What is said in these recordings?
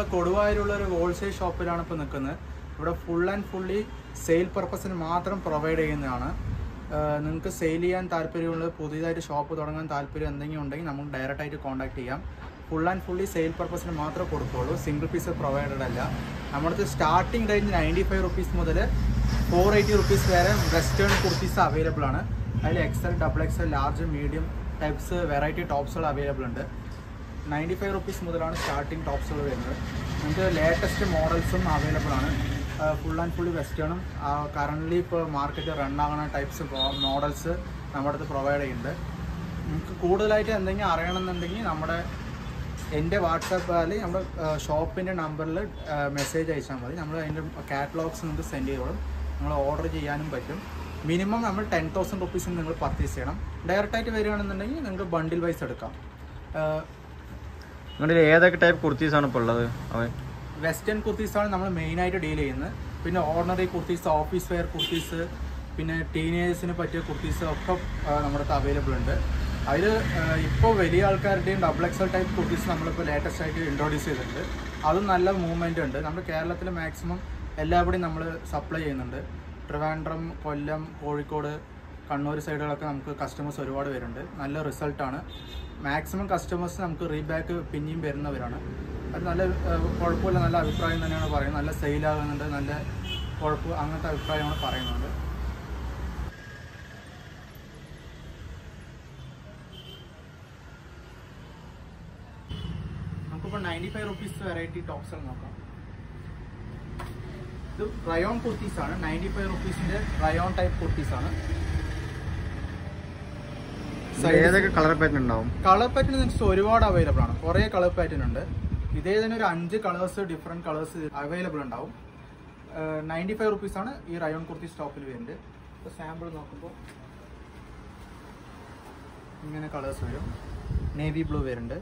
കൊടുവായൂരുള്ള ഒരു ഹോൾസെയിൽ ഷോപ്പിലാണ് ഇപ്പോൾ നിൽക്കുന്നത് ഇവിടെ ഫുൾ ആൻഡ് ഫുള്ളി സെയിൽ പർപ്പസിന് മാത്രം പ്രൊവൈഡ് ചെയ്യുന്നതാണ് നിങ്ങൾക്ക് സെയിൽ ചെയ്യാൻ താല്പര്യമുള്ള പുതിയതായിട്ട് ഷോപ്പ് തുടങ്ങാൻ താല്പര്യം എന്തെങ്കിലും ഉണ്ടെങ്കിൽ നമുക്ക് ഡയറക്റ്റ് ആയിട്ട് കോൺടാക്ട് ചെയ്യാം ഫുൾ ആൻഡ് ഫുള്ളി സെയിൽ പർപ്പസിന് മാത്രമേ കൊടുക്കുകയുള്ളൂ സിംഗിൾ പീസ് പ്രൊവൈഡഡ് അല്ല നമ്മുടെ starting range ninety five rupees മുതൽ ഫോർ എയ്റ്റി റുപ്പീസ് വരെ വെസ്റ്റേൺ കുർത്തീസ് അവൈലബിൾ ആണ് അതിൽ XL double XL large medium types variety ടോപ്സുകൾ അവൈലബിൾ ഉണ്ട് നയൻറ്റി ഫൈവ് റുപ്പീസ് മുതലാണ് സ്റ്റാർട്ടിംഗ് ടോപ്സുകൾ വരുന്നത് നമുക്ക് ലേറ്റസ്റ്റ് മോഡൽസും അവൈലബിൾ ആണ് ഫുൾ ആൻഡ് ഫുള്ളി വെസ്റ്റേണും കറൻ്റ്ലി ഇപ്പോൾ മാർക്കറ്റിൽ റൺ ആകുന്ന ടൈപ്സ് മോഡൽസ് നമ്മുടെ അടുത്ത് പ്രൊവൈഡ് ചെയ്യുന്നുണ്ട് നമുക്ക് കൂടുതലായിട്ട് എന്തെങ്കിലും അറിയണമെന്നുണ്ടെങ്കിൽ നമ്മുടെ എൻ്റെ വാട്സാപ്പ് അല്ലെങ്കിൽ നമ്മുടെ ഷോപ്പിൻ്റെ നമ്പറിൽ മെസ്സേജ് അയച്ചാൽ മതി നമ്മൾ അതിൻ്റെ കാറ്റലോഗ്സ് നിങ്ങൾക്ക് സെൻഡ് ചെയ്തോളും നിങ്ങൾ ഓർഡർ ചെയ്യാനും പറ്റും മിനിമം നമ്മൾ ടെൻ തൗസൻഡ് റുപ്പീസിന് നിങ്ങൾ പർച്ചേസ് ചെയ്യണം ഡയറക്റ്റായിട്ട് വരികയാണെന്നുണ്ടെങ്കിൽ നിങ്ങൾക്ക് ബണ്ടിൽ വൈസ് എടുക്കാം നിങ്ങളുടെ ഏതൊക്കെ ടൈപ്പ് കുർത്തീസാണ് ഇപ്പോൾ ഉള്ളത് അവൻ വെസ്റ്റേൺ കുർത്തീസാണ് നമ്മൾ മെയിനായിട്ട് ഡീൽ ചെയ്യുന്നത് പിന്നെ ordinary kurtis office wear kurtis പിന്നെ ടീനേജേഴ്സിന് പറ്റിയ കുർത്തീസ് ഒക്കെ ആ, നമ്മുടെ അടുത്ത് അവൈലബിൾ ഉണ്ട് അതിൽ ഇപ്പോൾ വലിയ ആൾക്കാരുടെയും ഡബിൾ എക്സൽ ടൈപ്പ് കുർത്തീസ് നമ്മളിപ്പോൾ ലേറ്റസ്റ്റ് ആയിട്ട് ഇൻട്രൊഡ്യൂസ് ചെയ്തിട്ടുണ്ട് അതും നല്ല മൂവ്മെൻ്റ് ഉണ്ട് നമ്മുടെ കേരളത്തിൽ മാക്സിമം എല്ലാവിടെയും നമ്മൾ സപ്ലൈ ചെയ്യുന്നുണ്ട് ട്രിവാൻഡ്രം കൊല്ലം കോഴിക്കോട് കണ്ണൂർ സൈഡുകളൊക്കെ നമുക്ക് കസ്റ്റമേഴ്സ് ഒരുപാട് വരുന്നുണ്ട് നല്ല റിസൾട്ടാണ് മാക്സിമം കസ്റ്റമേഴ്സ് നമുക്ക് റീബാക്ക് പിന്നെയും വരുന്നവരാണ് അത് നല്ല ഏഹ്, കുഴപ്പമില്ല നല്ല അഭിപ്രായം തന്നെയാണ് പറയുന്നത് നല്ല സെയിലാകുന്നുണ്ട് നല്ല കുഴപ്പം അങ്ങനത്തെ അഭിപ്രായമാണ് പറയുന്നത് നമുക്കിപ്പോൾ ninety five rupees variety tops നോക്കാം ഇത് റയോൺ കുർത്തീസ് ആണ് നയൻറ്റി ഫൈവ് റുപ്പീസിന്റെ റയോൺ ടൈപ്പ് കുർത്തീസ് ആണ് ഇതിൽ ഏതൊക്കെ കളർ പാറ്റേൺ ഉണ്ടാവും കളർ പാറ്റേൺ നിങ്ങൾക്ക് ഒരുപാട് അവൈലബിൾ ആണ് കുറേ കളർ പാറ്റേൺ ഉണ്ട് ഇതേ തന്നെ ഒരു അഞ്ച് കളേഴ്സ് ഡിഫറെന്റ് കളേഴ്സ് അവൈലബിൾ ഉണ്ടാവും നയൻറ്റി ഫൈവ് റുപ്പീസ് ആണ് ഈ റയോൺ കുർത്തി സ്റ്റോപ്പിൽ വരുന്നത് ഇപ്പോൾ സാമ്പിൾ നോക്കുമ്പോൾ ഇങ്ങനെ കളേഴ്സ് വരും നേവി ബ്ലൂ വരുന്നുണ്ട്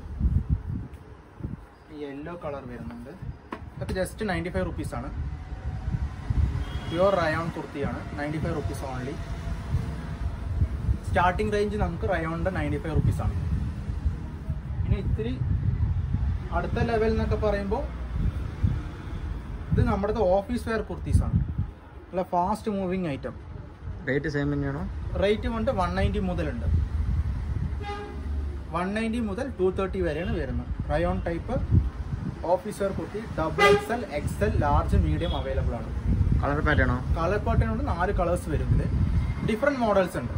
യെല്ലോ കളർ വരുന്നുണ്ട് ഇതൊക്കെ ജസ്റ്റ് നയൻറ്റി ഫൈവ് റുപ്പീസ് ആണ് പ്യുവർ റയോൺ കുർത്തിയാണ് ninety five rupees only starting range നമുക്ക് റയോണിന്റെ നയൻറ്റി ഫൈവ് റുപ്പീസ് ആണ് ഇനി ഇത്തിരി അടുത്ത ലെവൽ എന്നൊക്കെ പറയുമ്പോൾ ഇത് നമ്മുടെ ഓഫീസ് വെയർ കുർത്തീസ് ആണ് നല്ല fast moving item rate same തന്നെയാണോ റേറ്റ് കൊണ്ട് വൺ നയൻറ്റി മുതലുണ്ട് വൺ നയൻറ്റി മുതൽ ടു തേർട്ടി വരെയാണ് വരുന്നത് rayon type office wear kurti double XL XL large medium available ആണ് കളർ പാറ്റേണോ കളർ പാറ്റേൺ കൊണ്ട് നാല് കളേഴ്സ് വരും ഇതിൽ ഡിഫറെൻറ്റ് മോഡൽസ് ഉണ്ട്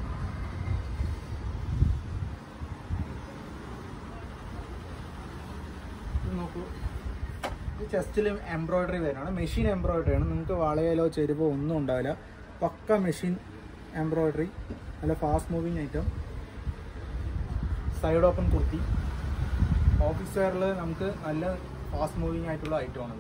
ഇത് നോക്കൂ ഇത് ചെസ്റ്റിൽ എംബ്രോയിഡറി വരുന്നതാണ് മെഷീൻ എംബ്രോയിഡറി ആണ് നിങ്ങൾക്ക് വളയിലോ ചെരുവോ ഒന്നും ഉണ്ടാവില്ല പക്ക മെഷീൻ എംബ്രോയിഡറി നല്ല fast moving item side open kurti office വെയറിൽ നമുക്ക് നല്ല ഫാസ്റ്റ് മൂവിങ് ആയിട്ടുള്ള ഐറ്റമാണത്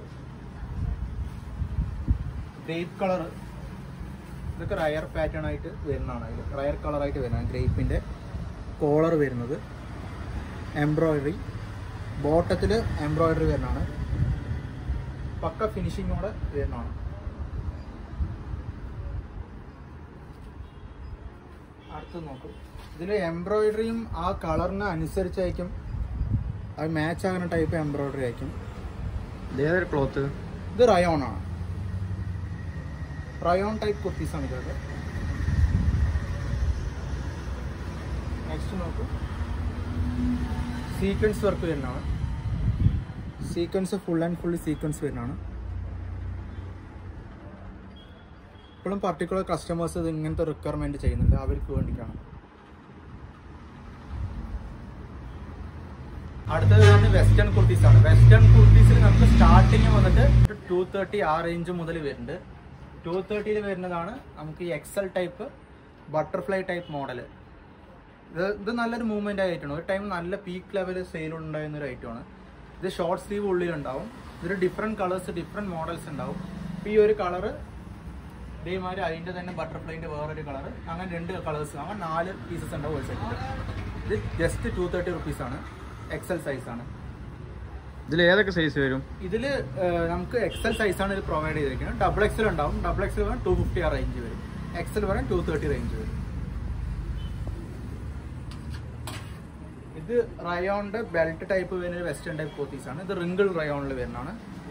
ഗ്രേപ്പ് കളർ ഇതൊക്കെ റയർ പാറ്റേൺ ആയിട്ട് വരുന്നതാണ് അതിൽ റയർ കളറായിട്ട് വരുന്നതാണ് ഗ്രേപ്പിൻ്റെ കോളർ വരുന്നത് എംബ്രോയിഡറി ബോട്ടത്തിൽ എംബ്രോയിഡറി വരുന്നതാണ് പക്ക ഫിനിഷിങ്ങോടെ വരുന്നതാണ് അടുത്ത് നോക്കും ഇതിൽ എംബ്രോയിഡറിയും ആ കളറിന് അനുസരിച്ചായിരിക്കും അത് മാച്ച് ആകുന്ന ടൈപ്പ് എംബ്രോയിഡറി ആയിരിക്കും ഇത് ഏതൊരു ക്ലോത്ത് ഇത് റയോൺ ആണ് റയോൺ ടൈപ്പ് കുർത്തീസ് ആണ് ഇതൊക്കെ നെക്സ്റ്റ് നോക്കൂ സീക്വൻസ് വർക്ക് വരുന്നതാണ് sequence full and fully sequence വരുന്നതാണ് ഇപ്പോഴും പർട്ടിക്കുലർ കസ്റ്റമേഴ്സ് ഇത് ഇങ്ങനത്തെ റിക്വയർമെന്റ് ചെയ്യുന്നുണ്ട് അവർക്ക് വേണ്ടിയിട്ടാണ് അടുത്തത് വരുന്നത് വെസ്റ്റേൺ കുർത്തീസ് ആണ് വെസ്റ്റേൺ കുർത്തീസിൽ നമുക്ക് സ്റ്റാർട്ടിങ് വന്നിട്ട് ടു തേർട്ടി ആ റേഞ്ച് മുതൽ വരുന്നുണ്ട് ടു തേർട്ടിയിൽ വരുന്നതാണ് നമുക്ക് ഈ XL type butterfly type model ഇത് ഇത് നല്ലൊരു മൂവ്മെന്റ് ആയിട്ടാണ് ഒരു ടൈം നല്ല പീക്ക് ലെവൽ സെയിൽ ഉണ്ടായിരുന്ന ഒരു ഐറ്റമാണ് ഇത് ഷോർട്ട് സ്ലീവ് ഉള്ളിലുണ്ടാവും ഇതൊരു ഡിഫറെൻറ്റ് കളേഴ്സ് ഡിഫറെൻറ്റ് മോഡൽസ് ഉണ്ടാവും ഇപ്പോൾ ഈ ഒരു കളറ് ഇതേമാതിരി അതിൻ്റെ തന്നെ ബട്ടർഫ്ലൈൻ്റെ വേറൊരു കളർ അങ്ങനെ രണ്ട് കളേഴ്സ് അങ്ങനെ നാല് പീസസ് ഉണ്ടാവും ഒരു സെറ്റിൽ ഇത് ജസ്റ്റ് ടു തേർട്ടി റുപ്പീസാണ് എക്സൽ സൈസാണ് ഇതിൽ ഏതൊക്കെ സൈസ് വരും ഇതിൽ നമുക്ക് എക്സൽ സൈസാണ് ഇത് പ്രൊവൈഡ് ചെയ്തിരിക്കുന്നത് ഡബിൾ എക്സൽ ഉണ്ടാവും ഡബിൾ എക്സൽ വരാൻ ടു ഫിഫ്റ്റി ആ റേഞ്ച് വരും എക്സൽ വരാൻ ടു തേർട്ടി റേഞ്ച് വരും ഇത് റയോണിന്റെ ബെൽറ്റ് ടൈപ്പ് വരുന്ന വെസ്റ്റേൺ ടൈപ്പ് കോത്തീസ് ആണ് ഇത് റിങ്കിൾ റയോണിൽ വരുന്നതാണ്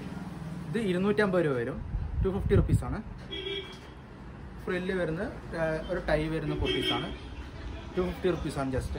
ഇത് ഇരുന്നൂറ്റമ്പത് രൂപ വരും ടു ഫിഫ്റ്റി റുപ്പീസാണ് ഫ്രില്ല് വരുന്ന ആ, ഒരു ടൈ വരുന്ന കുർത്തീസാണ് ടു ഫിഫ്റ്റി റുപ്പീസാണ് ജസ്റ്റ്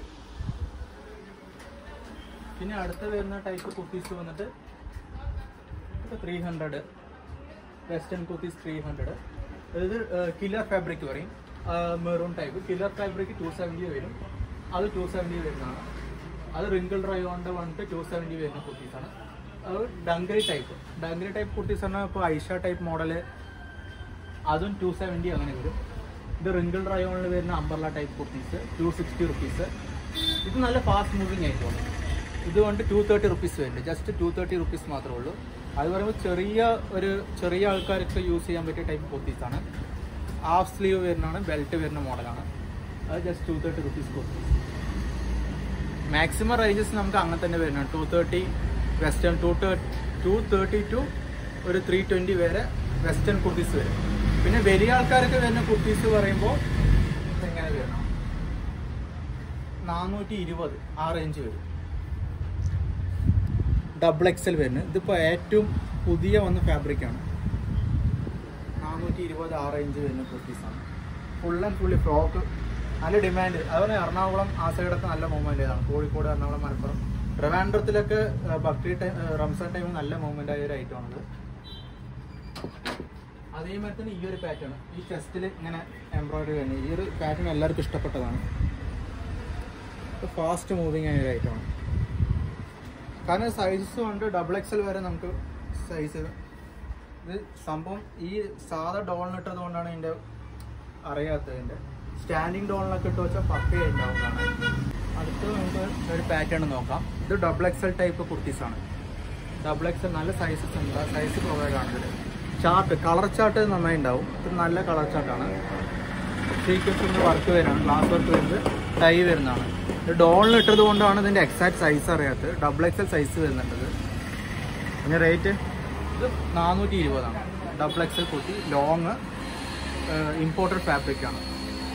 പിന്നെ അടുത്ത വരുന്ന ടൈപ്പ് കുർത്തീസ് വന്നിട്ട് three hundred western kurtis three hundred അതായത് കില്ലർ ഫാബ്രിക് പറയും maroon type killer fabric two seventy വരും അത് ടു സെവൻറ്റി വരുന്നതാണ് അത് റിങ്കിൾ ഡ്രൈവ് കൊണ്ട് വന്നിട്ട് ടു സെവൻറ്റി വരുന്ന കുർത്തീസാണ് അത് dungaree type dungaree type kurtis പറഞ്ഞാൽ ഇപ്പോൾ ഐഷ ടൈപ്പ് മോഡല് അതും ടു സെവൻറ്റി അങ്ങനെ വരും ഇത് റിങ്കിൾ ഡ്രൈവോണിൽ വരുന്ന umbrella type kurtis two sixty rupees ഇത് നല്ല ഫാസ്റ്റ് മൂവിങ് ആയിട്ടുണ്ട് ഇത് കൊണ്ട് ടു തേർട്ടി റുപ്പീസ് വരുന്നുണ്ട് ജസ്റ്റ് ടു തേർട്ടി റുപ്പീസ് മാത്രമേ ഉള്ളൂ അത് പറയുമ്പോൾ ചെറിയ ഒരു ചെറിയ ആൾക്കാർക്ക് യൂസ് ചെയ്യാൻ പറ്റിയ ടൈപ്പ് കുർത്തീസാണ് ഹാഫ് സ്ലീവ് വരുന്നതാണ് ബെൽറ്റ് വരുന്ന മോഡലാണ് അത് just two thirty rupees kurtis maximum ranges നമുക്ക് അങ്ങനെ തന്നെ വരുന്നതാണ് two thirty western two two thirty two ഒരു ത്രീ ട്വൻറ്റി വരെ വെസ്റ്റേൺ കുർത്തീസ് വരും പിന്നെ വലിയ ആൾക്കാർക്ക് വരുന്ന കുർത്തീസ് പറയുമ്പോൾ എങ്ങനെ വരണം നാനൂറ്റി ഇരുപത് ആ റേഞ്ച് വരും ഡബിൾ എക്സൽ വരുന്നത് ഇതിപ്പോൾ ഏറ്റവും പുതിയ വന്ന ഫാബ്രിക്കാണ് നാനൂറ്റി ഇരുപത് ആ റേഞ്ച് വരുന്ന കുർത്തീസാണ് ഫുൾ ആൻഡ് ഫുള്ളി ഫ്രോക്ക് നല്ല ഡിമാൻഡ് അതുപോലെ എറണാകുളം ആ സൈഡൊക്കെ നല്ല മൂവ്മെന്റ് ആണ് കോഴിക്കോട് എറണാകുളം മലപ്പുറം ട്രിവാൻഡ്രത്തിലൊക്കെ ഏഹ്, ബക്രീദ് ടൈം ഏഹ്, റംസാൻ ടൈം നല്ല മൂവ്മെന്റ് ആയ ഒരു ഐറ്റം ആണത് അതേമാതിരി തന്നെ ഈ ഒരു പാറ്റേൺ ഈ ചെസ്റ്റിൽ ഇങ്ങനെ എംബ്രോയിഡറി വരുന്നത് ഈ ഒരു പാറ്റേൺ എല്ലാവർക്കും ഇഷ്ടപ്പെട്ടതാണ് ഫാസ്റ്റ് മൂവിങ് ആയ ഒരു ഐറ്റമാണ് കാരണം സൈസസ് കൊണ്ട് ഡബിൾ എക്സൽ വരെ നമുക്ക് സൈസ് ഇത് സംഭവം ഈ സാധാ ഡോളിനിട്ടത് കൊണ്ടാണ് ഇതിൻ്റെ അറിയാത്തത് ഇതിൻ്റെ സ്റ്റാൻഡിങ് ഡോളിനൊക്കെ ഇട്ട് വെച്ചാൽ പക്കയായി ഉണ്ടാവുന്നതാണ് അടുത്ത് നമുക്ക് ഒരു പാറ്റേൺ നോക്കാം ഇത് ഡബിൾ എക്സൽ ടൈപ്പ് കുർത്തീസാണ് ഡബിൾ എക്സൽ നല്ല സൈസസ് ഉണ്ട് സൈസ് പ്രൊവൈഡ് ആണ് ഇതിൽ ചാർട്ട് കളർ ചാർട്ട് നന്നായി ഉണ്ടാവും ഇത് നല്ല കളർ ചാർട്ടാണ് സീക്വൻസ് വർക്ക് വരുന്നതാണ് ഗ്ലാസ് വർക്ക് വരുന്നത് ടൈ വരുന്നതാണ് ഇത് ഡോളിൽ ഇട്ടത് കൊണ്ടാണ് ഇതിൻ്റെ എക്സാക്ട് സൈസ് അറിയാത്തത് ഡബിൾ എക്സൽ സൈസ് വരുന്നുണ്ട് ഇത്. പിന്നെ റേറ്റ് ഇത് നാനൂറ്റി ഇരുപതാണ് ഡബിൾ എക്സൽ കുട്ടി ലോങ് ഇമ്പോർട്ടഡ് ഫാബ്രിക് ആണ്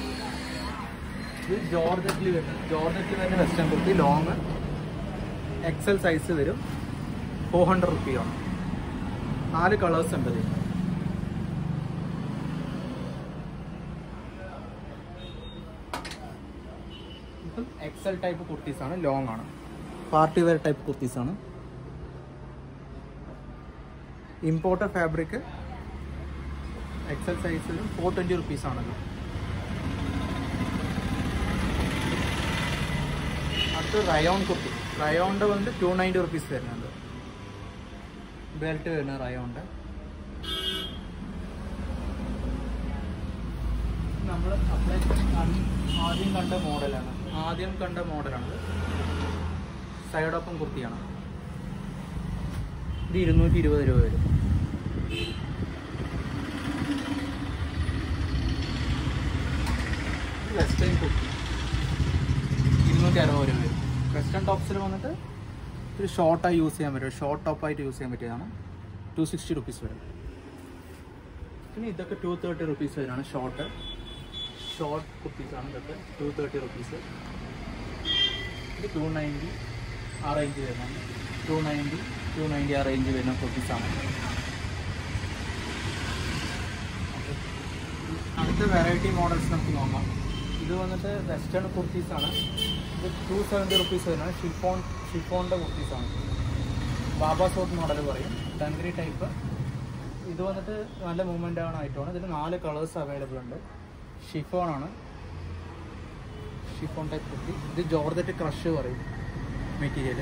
ഇത് ജോർജറ്റിൽ വരുന്നത് ജോർജറ്റിൽ വരുന്ന western kurti long XL size വരും ഫോർ ഹൺഡ്രഡ് റുപ്പിയാണ് നാല് കളേഴ്സ് ഉണ്ട് ഇതിൽ ഇതും എക്സൽ ടൈപ്പ് കുർത്തീസ് ആണ് ലോങ് ആണ് പാർട്ടി വെയർ ടൈപ്പ് കുർത്തീസ് ആണ് ഇമ്പോർട്ടഡ് ഫാബ്രിക് എക്സൽ സൈസിൽ ഫോർ ട്വൻറ്റി റുപ്പീസ് ആണല്ലോ അടുത്ത് റയോൺ കുർത്തി റയോണിൻ്റെ വന്നിട്ട് ടു നയൻറ്റി റുപ്പീസ് വരുന്നുണ്ട് ബെൽറ്റ് വരുന്ന റയോണിൻ്റെ നമ്മൾ അപ്ലൈ ആദ്യം കണ്ട മോഡലാണ് ആദ്യം കണ്ട മോഡലാണ് സൈഡോപ്പം കുർത്തിയാണ് ഇത് ഇരുന്നൂറ്റി ഇരുപത് രൂപ വരും വെസ്റ്റേൺ കുർത്തി ഇരുന്നൂറ്റി അറുപത് രൂപ വരും വെസ്റ്റേൺ ടോപ്സിൽ വന്നിട്ട് ഒരു ഷോർട്ടായി യൂസ് ചെയ്യാൻ പറ്റും ഷോർട്ട് ടോപ്പായിട്ട് യൂസ് ചെയ്യാൻ പറ്റിയതാണ് ടു സിക്സ്റ്റി റുപ്പീസ് വരും പിന്നെ ഇതൊക്കെ ടു തേർട്ടി റുപ്പീസ് വരാണ് ഷോർട്ട് ഷോർട്ട് കുർത്തീസാണ് ഇതൊക്കെ ടു തേർട്ടി റുപ്പീസ് ഇത് ടു നയൻറ്റി ആ റേഞ്ച് വരുന്നുണ്ട് ടു നയൻറ്റി ടു നയൻറ്റി ആ റേഞ്ച് വരുന്ന കുർത്തീസാണ് അടുത്ത വെറൈറ്റി മോഡൽസ് നമുക്ക് നോക്കാം ഇത് വന്നിട്ട് വെസ്റ്റേൺ കുർത്തീസാണ് ഇത് ടു സെവൻറ്റി റുപ്പീസ് വരുന്നത് ഷിഫോൺ ഷിഫോണിൻ്റെ കുർത്തീസാണ് ബാബ സോട്ട് മോഡൽ പറയും ഡങ്കറി ടൈപ്പ് ഇത് വന്നിട്ട് നല്ല മൂവ്മെൻ്റ് ആണ് ഐറ്റമാണ് ഇതിൽ നാല് കളേഴ്സ് അവൈലബിൾ ഉണ്ട് ഷിഫോൺ ആണ് ഷിഫോൺ ടൈപ്പ് കുർത്തി ഇത് ജോർജറ്റ് ക്രഷ് പറയും മെറ്റീരിയൽ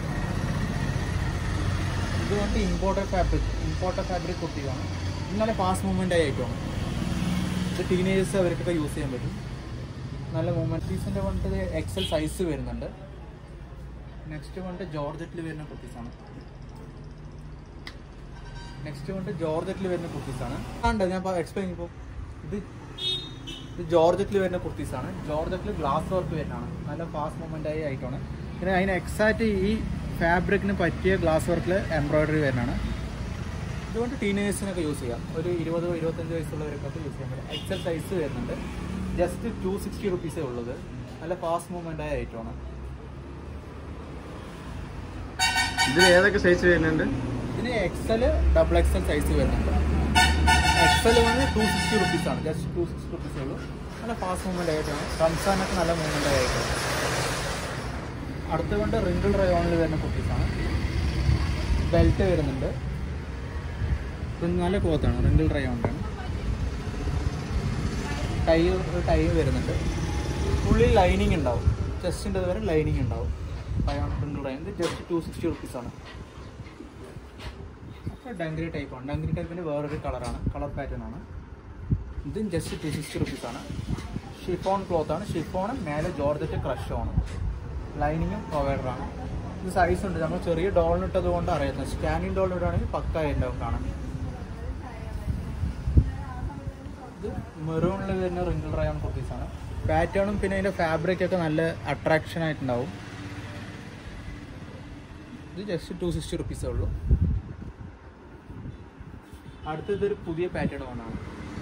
ഇത് വന്നിട്ട് ഇമ്പോർട്ടഡ് ഫാബ്രിക് ഇമ്പോർട്ടഡ് ഫാബ്രിക് കുർത്തിയാണ് ഇത് നല്ല ഫാസ്റ്റ് മൂവ്മെൻ്റ് ആയ ഐറ്റമാണ് ഇത് ടീനേജേഴ്സ് അവർക്കൊക്കെ യൂസ് ചെയ്യാൻ പറ്റും നല്ല മൂവ്മെൻറ്റ് പീസിൻ്റെ വന്നിട്ട് എക്സൽ സൈസ് വരുന്നുണ്ട് നെക്സ്റ്റ് വന്നിട്ട് ജോർജറ്റിൽ വരുന്ന കുർത്തീസാണ് നെക്സ്റ്റ് വന്നിട്ട് ജോർജറ്റിൽ വരുന്ന കുർത്തീസാണ് ഉണ്ട് ഞാൻ എക്സ്പ്ലെയിൻ ഇപ്പോൾ ഇത് ഇത് ജോർജറ്റിൽ വരുന്ന കുർത്തീസാണ് ജോർജറ്റിൽ ഗ്ലാസ് വർക്ക് വരുന്നതാണ് നല്ല ഫാസ്റ്റ് മൂവ്മെൻ്റ് ആയ ഐറ്റമാണ് പിന്നെ അതിന് എക്സാക്റ്റ് ഈ ഫാബ്രിക്കിന് പറ്റിയ ഗ്ലാസ് വർക്കിൽ എംബ്രോയിഡറി വരുന്നതാണ് ഇതുകൊണ്ട് ടീനേഴ്സിനൊക്കെ യൂസ് ചെയ്യാം ഒരു ഇരുപത് ഇരുപത്തഞ്ച് വയസ്സുള്ളവർക്കൊക്കെ യൂസ് ചെയ്യാൻ പറ്റും എക്സൽ സൈസ് വരുന്നുണ്ട് ജസ്റ്റ് ടു സിക്സ്റ്റി റുപ്പീസേ ഉള്ളത് നല്ല ഫാസ്റ്റ് മൂവ്മെൻ്റ് ആയ ഐറ്റമാണ് ഇതിൽ ഏതൊക്കെ സൈസ് വരുന്നുണ്ട് ഇതിന് എക്സൽ ഡബിൾ എക്സൽ സൈസ് വരുന്നുണ്ട് എക്സൽ വന്ന് ടു സിക്സ്റ്റി റുപ്പീസ് ആണ് ജസ്റ്റ് ടു സിക്സ്റ്റി റുപ്പീസേ ഉള്ളൂ നല്ല ഫാസ്റ്റ് മൂവ്മെൻ്റ് ആയിട്ടാണ് റംസാനൊക്കെ നല്ല മൂവ്മെൻ്റ് ആയിട്ടാണ് അടുത്ത കൊണ്ട് റിങ്കിൾ റയോണിൽ വരുന്ന കുർത്തീസാണ് ബെൽറ്റ് വരുന്നുണ്ട് ഇത് നല്ല ക്ലോത്താണ് റിങ്കിൾ റയോണിലാണ് ടൈ ഒരു ടൈ വരുന്നുണ്ട് ഉള്ളിൽ ലൈനിങ് ഉണ്ടാവും ചെസ്റ്റിൻ്റെ വരെ ലൈനിങ് ഉണ്ടാവും റയോൺ റിങ്കിൾ റയോൺ ഇത് ജസ്റ്റ് ടു സിക്സ്റ്റി റുപ്പീസാണ് ഡങ്കരി ടൈപ്പാണ് ഡങ്കരി ടൈപ്പിൻ്റെ വേറൊരു കളറാണ് കളർ പാറ്റേൺ ആണ് ഇതും ജസ്റ്റ് ടു സിക്സ്റ്റി റുപ്പീസാണ് ഷിഫോൺ ക്ലോത്ത് ആണ് ഷിഫോൺ മേലെ ജോർജറ്റ് ക്രഷ് ആണ് ലൈനിങ്ങും പ്രൊവൈഡറാണ് ഇത് സൈസ് ഉണ്ട് നമ്മൾ ചെറിയ ഡോളിനിട്ടത് കൊണ്ട് അറിയുന്നത് സ്കാനിങ് ഡോളിനിട്ടാണെങ്കിൽ പക്ക ഉണ്ടാവും കാണാൻ ഇത് മെറൂണിൽ വരുന്ന റിങ്കിൾ റയോൺ കുർത്തീസാണ് പാറ്റേണും പിന്നെ അതിൻ്റെ ഫാബ്രിക് ഒക്കെ നല്ല അട്രാക്ഷൻ ആയിട്ടുണ്ടാവും ഇത് ജസ്റ്റ് ടു സിക്സ്റ്റി റുപ്പീസേ ഉള്ളൂ അടുത്തത് ഒരു പുതിയ പാറ്റേൺ വന്നാണ്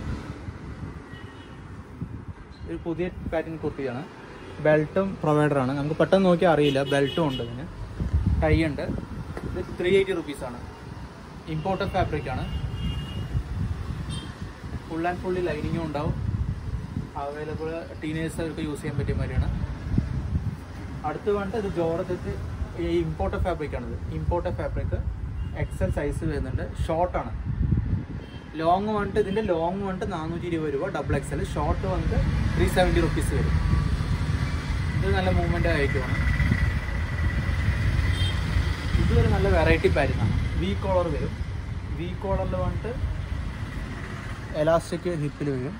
ഒരു പുതിയ പാറ്റേൺ കുർത്തിയാണ് ബെൽറ്റും പ്രൊവൈഡറാണ് നമുക്ക് പെട്ടെന്ന് നോക്കിയാൽ അറിയില്ല ബെൽറ്റും ഉണ്ട് ഇതിന് ടൈ ഉണ്ട് ഇത് ത്രീ എയ്റ്റി റുപ്പീസാണ് ഇമ്പോർട്ടഡ് ഫാബ്രിക് ആണ് ഫുൾ ആൻഡ് ഫുള്ളി ലൈനിങ്ങും ഉണ്ടാവും അവൈലബിൾ ടീനേഴ്സർക്ക് യൂസ് ചെയ്യാൻ പറ്റിയ മാതിരിയാണ് അടുത്ത് വേണ്ട ഇത് ജോറത്ത് ഈ ഇമ്പോർട്ടഡ് ഫാബ്രിക് ആണിത് ഇമ്പോർട്ടഡ് ഫാബ്രിക് എക്സൽ സൈസ് വരുന്നുണ്ട് ഷോർട്ടാണ് ലോങ് വന്നിട്ട് ഇതിൻ്റെ ലോങ് വന്നിട്ട് നാനൂറ്റി ഇരുപത് രൂപ ഡബിൾ എക്സൽ ഷോർട്ട് വന്നിട്ട് ത്രീ സെവൻറ്റി റുപ്പീസ് വരും ഇത് നല്ല മൂവ്മെൻ്റ് ആയിട്ടുമാണ് ഇതൊരു നല്ല വെറൈറ്റി പാറ്റേണാണ് വി കോളർ വരും വി കോളറിൽ വന്നിട്ട് എലാസ്റ്റിക് ഹിപ്പിൽ വരും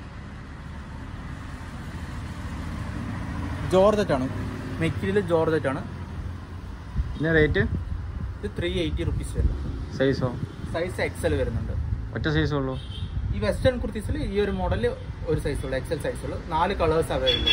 ജോർജറ്റ് ആണ് മെറ്റീരിയൽ ജോർജറ്റ് ആണ് ഇതിന്റെ റേറ്റ് ഇത് ത്രീ എയ്റ്റി റുപ്പീസ് വരും സൈസോ സൈസ് എക്സൽ വരുന്നുണ്ട് ഒറ്റ സൈസേ ഉള്ളൂ ഈ വെസ്റ്റേൺ കുർത്തീസിൽ ഈ ഒരു മോഡൽ ഒരു സൈസുള്ളൂ എക്സൽ സൈസുള്ളൂ നാല് കളേഴ്സ് അവൈലബിൾ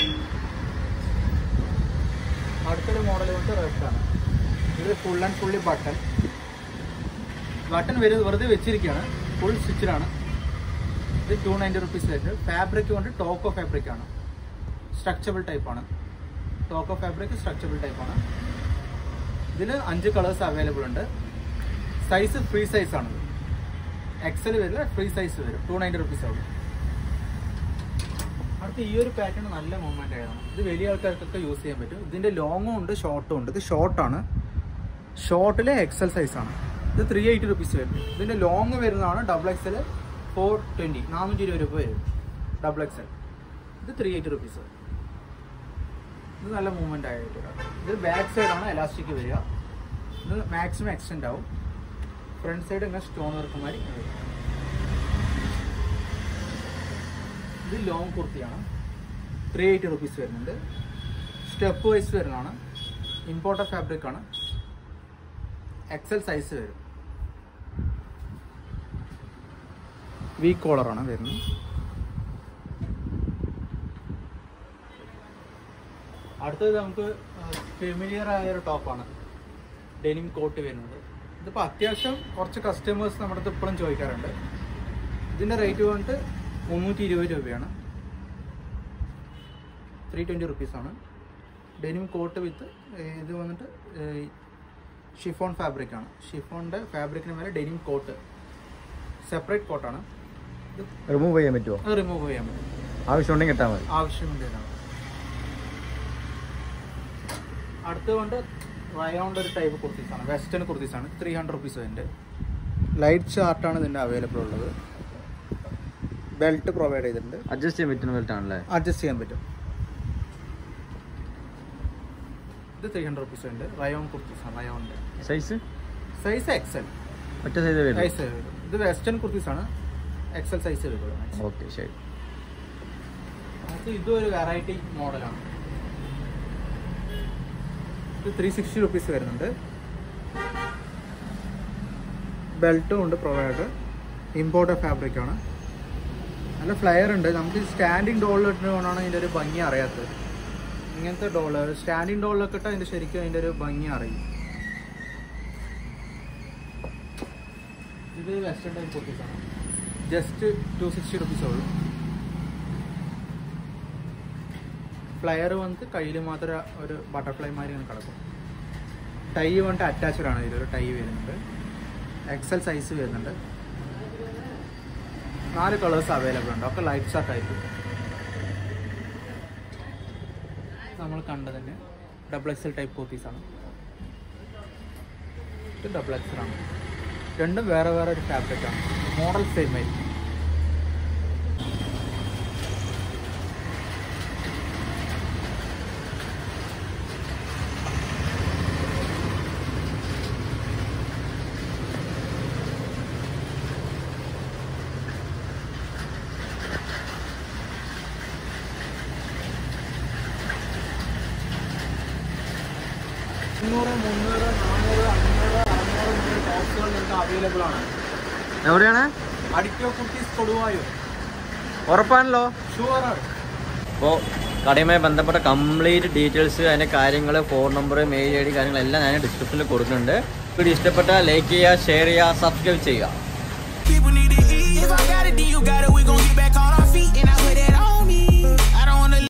അടുത്തൊരു മോഡൽ കൊണ്ട് റെഡ് ആണ് ഇത് full and fully button button വരും വെറുതെ വെച്ചിരിക്കുകയാണ് ഫുൾ സ്റ്റിച്ചിലാണ് ഇത് ടു നയൻറ്റി റുപ്പീസ് വരുന്നത് ഫാബ്രിക് കൊണ്ട് ടോക്കോ ഫാബ്രിക് ആണ് സ്ട്രക്ചബിൾ ടൈപ്പ് ആണ് ടോക്കോ ഫാബ്രിക് സ്ട്രക്ചബിൾ ടൈപ്പ് ആണ് ഇതിൽ അഞ്ച് കളേഴ്സ് അവൈലബിൾ ഉണ്ട് സൈസ് ഫ്രീ സൈസ് ആണ് എക്സൽ വരില്ല ഫ്രീ സൈസ് വരും ടു നയൻറ്റി റുപ്പീസ് ആവും അടുത്ത ഈ ഒരു പാറ്റേൺ നല്ല മൂവ്മെന്റ് ആയതാണ് ഇത് വലിയ ആൾക്കാർക്കൊക്കെ യൂസ് ചെയ്യാൻ പറ്റും ഇതിന്റെ ലോങ്ങും ഉണ്ട് ഷോർട്ടും ഉണ്ട് ഇത് ഷോർട്ടാണ് ഷോർട്ടിലെ എക്സൽ സൈസ് ആണ് ഇത് ത്രീ എയ്റ്റി റുപ്പീസ് വരും ഇതിന്റെ ലോങ് വരുന്നതാണ് ഡബിൾ എക്സൽ ഫോർ ട്വന്റി നാനൂറ്റി ഇരുപത് രൂപ വരും ഡബിൾ എക്സൽ ഇത് ത്രീ എയ്റ്റി റുപ്പീസ് ഇത് നല്ല മൂവ്മെന്റ് ആയിട്ട് ഇത് ബാക്ക് സൈഡാണ് എലാസ്റ്റിക് വരിക ഇത് മാക്സിമം എക്സ്റ്റെൻഡ് ആവും ഫ്രണ്ട് സൈഡ് ഇങ്ങനെ സ്റ്റോൺ വർക്ക് മാതിരി വരും. ഇത് ലോങ് കുർത്തിയാണ് ത്രീ എയ്റ്റി റുപ്പീസ് വരുന്നുണ്ട് സ്റ്റെപ്പ് വൈസ് വരുന്നതാണ് ഇമ്പോർട്ടഡ് ഫാബ്രിക് ആണ് എക്സൽ സൈസ് വരും വി കോളറാണ് വരുന്നത് അടുത്തത് നമുക്ക് ഫെമിലിയർ ആയ ഒരു ടോപ്പാണ് ഡെനിം കോട്ട് വരുന്നത് ഇതിപ്പോൾ അത്യാവശ്യം കുറച്ച് കസ്റ്റമേഴ്സ് നമ്മുടെ അടുത്ത് ഇപ്പോഴും ചോദിക്കാറുണ്ട് ഇതിൻ്റെ റേറ്റ് വന്നിട്ട് മുന്നൂറ്റി ഇരുപത് രൂപയാണ് ത്രീ ട്വൻറ്റി റുപ്പീസാണ് ഡെനിം കോട്ട് വിത്ത് ഇത് വന്നിട്ട് ഷിഫോൺ ഫാബ്രിക് ആണ് ഷിഫോണിൻ്റെ ഫാബ്രിക്കിന് മേലെ ഡെനിം കോട്ട് സെപ്പറേറ്റ് കോട്ടാണ് ഇത് റിമൂവ് ചെയ്യാൻ പറ്റുമോ അത് റിമൂവ് ചെയ്യാൻ പറ്റും ആവശ്യമുണ്ടെങ്കിൽ ഇട്ടാൽ മതി ആവശ്യമുണ്ടാണ് അടുത്ത കൊണ്ട് റയോണ്ട് ഒരു ടൈപ്പ് കുർത്തീസാണ് വെസ്റ്റേൺ കുർത്തീസാണ് ത്രീ ഹൺഡ്രഡ് റുപ്പീസ് അതിൻ്റെ ലൈറ്റ് ചാർട്ടാണ് ഇതിൻ്റെ അവൈലബിൾ ഉള്ളത് ബെൽറ്റ് പ്രൊവൈഡ് ചെയ്തിട്ടുണ്ട് അഡ്ജസ്റ്റ് ചെയ്യാൻ പറ്റുന്ന ബെൽറ്റ് ആണല്ലേ അഡ്ജസ്റ്റ് ചെയ്യാൻ പറ്റും ഇത് ത്രീ ഹൺഡ്രഡ് റുപ്പീസ് ഉണ്ട് റയോൺ കുർത്തീസാണ് റയോണിൻ്റെ സൈസ് സൈസ് എക്സൽ ഒറ്റ സൈസ് വരും സൈസ് ഇത് വെസ്റ്റേൺ കുർത്തീസാണ് എക്സൽ സൈസ് വരുള്ളൂ ഓക്കെ ശരി നമുക്ക് ഇതും ഒരു വെറൈറ്റി മോഡലാണ് ഇത് ത്രീ സിക്സ്റ്റി റുപ്പീസ് വരുന്നുണ്ട് ബെൽറ്റും ഉണ്ട് പ്രൊവൈഡ് ഇമ്പോർട്ടഡ് ഫാബ്രിക് ആണ് നല്ല ഫ്ലെയർ ഉണ്ട് നമുക്ക് സ്റ്റാൻഡിങ് ഡോളിൽ ഇട്ടുകൊണ്ടാണ് ഇതിൻ്റെ ഒരു ഭംഗി അറിയാത്തത് ഇങ്ങനത്തെ ഡോള് സ്റ്റാൻഡിങ് ഡോളിലൊക്കെ ഇട്ടാൽ അതിൻ്റെ ശരിക്കും അതിൻ്റെ ഒരു ഭംഗി അറിയും ഇത് വെസ്റ്റേൺ ടൈപ്പ് കുർത്തീസാണ് ജസ്റ്റ് ടു സിക്സ്റ്റി റുപ്പീസ് ഉള്ളൂ ഫ്ലയർ വന്നിട്ട് കയ്യിൽ മാത്രം ഒരു ബട്ടർഫ്ലൈ മാതിരി ഇങ്ങനെ കിടക്കും ടൈ വന്നിട്ട് അറ്റാച്ച്ഡ് ആണ് ഇതിലൊരു ടൈ വരുന്നുണ്ട് എക്സൽ സൈസ് വരുന്നുണ്ട് നാല് കളേഴ്സ് അവൈലബിൾ ഉണ്ട് ഒക്കെ ലൈറ്റ് ഷാർട്ട് ആയിരിക്കും നമ്മൾ കണ്ടതന്നെ ഡബിൾ എക്സൽ ടൈപ്പ് കോത്തീസാണ് ഇത് ഡബിൾ എക്സൽ ആണ് രണ്ടും വേറെ വേറെ ഒരു ഫാബ്രിക് ആണ് മോഡൽ സെയിം ആയിരിക്കും മുന്നൂറ് മുന്നൂറ് നാനൂറ് അഞ്ഞൂറ് അറുന്നൂറ് മുതൽ ടോപ്സുകൾ നിങ്ങൾക്ക് അവൈലബിൾ ആണ് എവിടെയാണ് അഡിക്കോ കുട്ടീസ് കൊടുവായൂർ ഉറപ്പാണല്ലോ ഷുവർ ആണ് അപ്പോൾ കടയുമായി ബന്ധപ്പെട്ട കംപ്ലീറ്റ് ഡീറ്റെയിൽസ് അതിൻ്റെ കാര്യങ്ങൾ ഫോൺ നമ്പർ മെയിൽ ഐ ഡി കാര്യങ്ങളെല്ലാം ഞാൻ ഡിസ്ക്രിപ്ഷനിൽ കൊടുക്കുന്നുണ്ട് വീഡിയോ ഇഷ്ടപ്പെട്ടാൽ ലൈക്ക് ചെയ്യുക ഷെയർ ചെയ്യുക സബ്സ്ക്രൈബ് ചെയ്യുക People need to